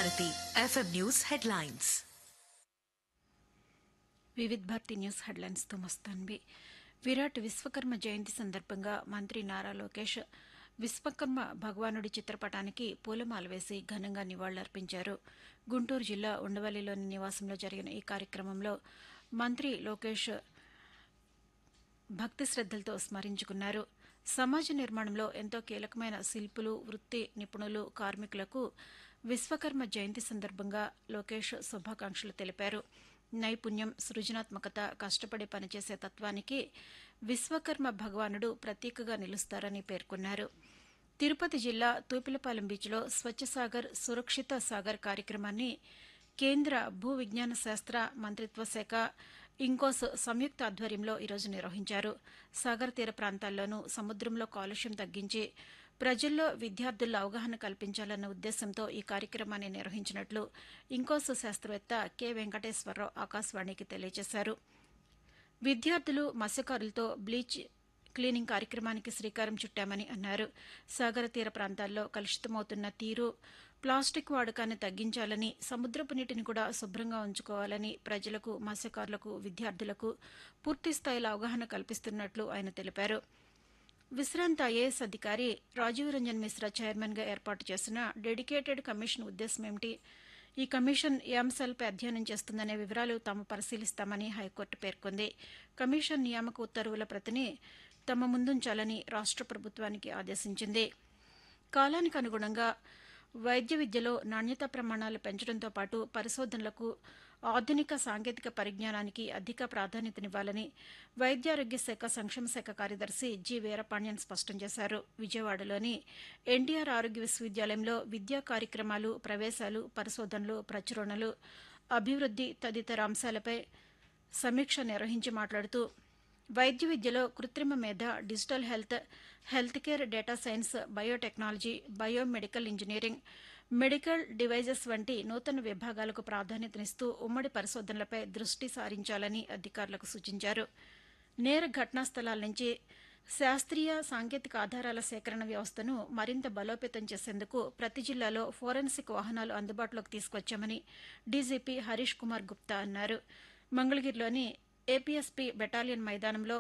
Bharati FM news headlines Vividh Bharati news హెడ్లైన్స్తో మస్తాన్వి విరాట్ విశ్వకర్మ జయంతి సందర్భంగా మంత్రి నారా లోకేష్ విశ్వకర్మ భగవానుడి చిత్రపటానికి పూలమాల వేసి ఘనంగా నివాళులర్పించారు గుంటూరు జిల్లా ఉండవల్లిలోని నివాసంలో జరిగిన ఈ కార్యక్రమంలో మంత్రి లోకేష్ భక్తి శ్రద్దలతో స్మరించుకున్నారు సమాజ నిర్మాణంలో ఎంతో కీలకమైన శిల్పులు వృత్తి నిపుణులు కార్మికులకు విశ్వకర్మ జయంతి సందర్భంగా లోకేష్ శుభాకాంక్షలు తెలిపారు నైపుణ్యం సృజనాత్మకత కష్టపడి పనిచేసే తత్వానికి విశ్వకర్మ భగవానుడు ప్రతీకగా నిలుస్తారని పేర్కొన్నారు తిరుపతి జిల్లా తూపిలపాలెం బీచ్లో స్వచ్ఛ సాగర్ సురక్షిత సాగర్ కార్యక్రమాన్ని కేంద్ర భూ విజ్ఞాన శాస్త్ర మంత్రిత్వ శాఖ ఇంకోస్ సంయుక్త ఆధ్వర్యంలో ఈరోజు నిర్వహించారు సాగర్ తీర ప్రాంతాల్లోనూ సముద్రంలో కాలుష్యం తగ్గించి ప్రజల్లో విద్యార్థుల్లో అవగాహన కల్పించాలన్న ఉద్దేశంతో ఈ కార్యక్రమాన్ని నిర్వహించినట్లు ఇంకోస్ శాస్త్రవేత్త కె వెంకటేశ్వరరావు ఆకాశవాణికి తెలియజేశారు విద్యార్థులు మత్స్యకారులతో బ్లీచ్ క్లీనింగ్ కార్యక్రమానికి శ్రీకారం చుట్టామని అన్నారు సాగర తీర ప్రాంతాల్లో కలుషితమవుతున్న తీరు ప్లాస్టిక్ వాడకాన్ని తగ్గించాలని సముద్రపు నీటిని కూడా శుభ్రంగా ఉంచుకోవాలని ప్రజలకు మత్స్యకారులకు విద్యార్థులకు పూర్తి స్థాయిలో అవగాహన కల్పిస్తున్నట్లు ఆయన తెలిపారు విశ్రాంత ఐఏఎస్ అధికారి రాజీవ్ రంజన్ మిశ్రా చైర్మన్గా ఏర్పాటు చేసిన డెడికేటెడ్ కమిషన్ ఉద్దేశం ఏమిటి ఈ కమిషన్ ఏ అంశాలపై అధ్యయనం చేస్తుందనే వివరాలు తాము పరిశీలిస్తామని హైకోర్టు పేర్కొంది కమిషన్ నియామక ఉత్తర్వుల ప్రతిని తమ ముందుంచాలని రాష్ట్ర ప్రభుత్వానికి ఆదేశించింది కాలానికి అనుగుణంగా వైద్య విద్యలో నాణ్యతా ప్రమాణాలు పెంచడంతో పాటు పరిశోధనలకు ఆధునిక సాంకేతిక పరిజ్ఞానానికి అధిక ప్రాధాన్యతనివ్వాలని వైద్యారోగ్య శాఖ సంక్షేమ శాఖ కార్యదర్శి జి వీరపాండ్యన్ స్పష్టం చేశారు విజయవాడలోని ఎన్టీఆర్ ఆరోగ్య విశ్వవిద్యాలయంలో విద్యా కార్యక్రమాలు ప్రవేశాలు పరిశోధనలు ప్రచురణలు అభివృద్ది తదితర అంశాలపై సమీక్ష నిర్వహించి మాట్లాడుతూ వైద్య విద్యలో కృత్రిమ మేధ digital health health care data science biotechnology biomedical engineering medical devices వంటి నూతన విభాగాలకు ప్రాధాన్యతనిస్తూ ఉమ్మడి పరిశోధనలపై దృష్టి సారించాలని అధికారులకు సూచించారు నేర ఘటనా స్థలాల నుంచి శాస్త్రీయ సాంకేతిక ఆధారాల సేకరణ వ్యవస్థను మరింత బలోపేతం చేసేందుకు ప్రతి జిల్లాలో ఫోరెన్సిక్ వాహనాలు అందుబాటులోకి తీసుకొచ్చామని డీజీపీ హరీష్ కుమార్ గుప్తా అన్నారు మంగళగిరిలోని ఏపీఎస్పీ బెటాలియన్ మైదానంలో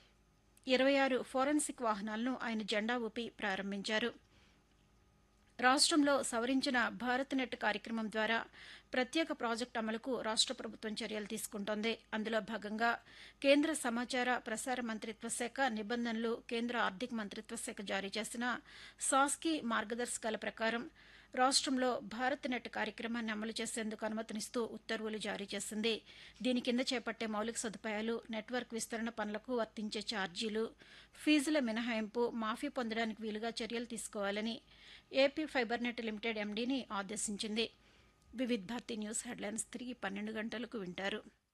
ఇరవై ఆరు ఫోరెన్సిక్ వాహనాలను ఆయన జెండా ఊపి ప్రారంభించారు రాష్ట్రంలో సవరించిన భారత్ నెట్ కార్యక్రమం ద్వారా ప్రత్యేక ప్రాజెక్టు అమలుకు రాష్ట్ర ప్రభుత్వం చర్యలు తీసుకుంటోంది అందులో భాగంగా కేంద్ర సమాచార ప్రసార మంత్రిత్వ శాఖ నిబంధనలు కేంద్ర ఆర్థిక మంత్రిత్వ శాఖ జారీ చేసిన సాస్కీ మార్గదర్శకాల ప్రకారం రాష్ట్రంలో భారత్ నెట్ కార్యక్రమాన్ని అమలు చేసేందుకు అనుమతినిస్తూ ఉత్తర్వులు జారీ చేసింది దీని కింద చేపట్టే మౌలిక సదుపాయాలు నెట్వర్క్ విస్తరణ పనులకు వర్తించే ఛార్జీలు ఫీజుల మినహాయింపు మాఫీ పొందడానికి వీలుగా చర్యలు తీసుకోవాలని ఏపీ ఫైబర్ నెట్ లిమిటెడ్ ఎండీని ఆదేశించింది వివిధ్ భారతి న్యూస్ హెడ్లైన్స్ తిరిగి పన్నెండు గంటలకు వింటారు